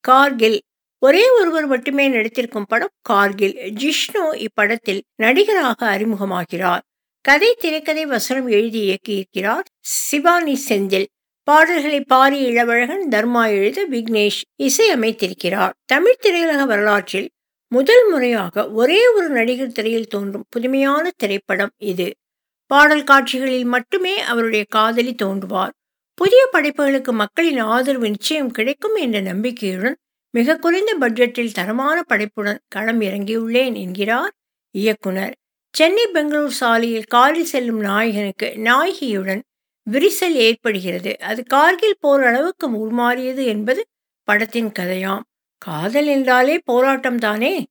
கார்கில் ஒரே ஒருவர் மட்டுமே நடித்திருக்கும் படம் கார்கில் ஜிஷ்ணு இப்படத்தில் நடிகராக அறிமுகமாகிறார் கதை திரைக்கதை வசனம் எழுதி இயக்கியிருக்கிறார் சிவானி செந்தில் பாடல்களை பாரி இளவழகன் தர்மா எழுத விக்னேஷ் இசையமைத்திருக்கிறார் தமிழ் திரையுலக வரலாற்றில் முதல் முறையாக ஒரே ஒரு நடிகர் திரையில் தோன்றும் புதுமையான திரைப்படம் இது பாடல் காட்சிகளில் மட்டுமே அவருடைய காதலி தோன்றுவார் புதிய படைப்புகளுக்கு மக்களின் ஆதரவு நிச்சயம் கிடைக்கும் என்ற நம்பிக்கையுடன் மிக குறைந்த பட்ஜெட்டில் தரமான படைப்புடன் களம் இறங்கியுள்ளேன் என்கிறார் இயக்குனர் சென்னை பெங்களூர் சாலையில் காரில் செல்லும் நாயகனுக்கு நாயகியுடன் விரிசல் ஏற்படுகிறது அது கார்கில் போர் அளவுக்கு உருமாறியது என்பது படத்தின் கதையாம் காதல் என்றாலே போராட்டம் தானே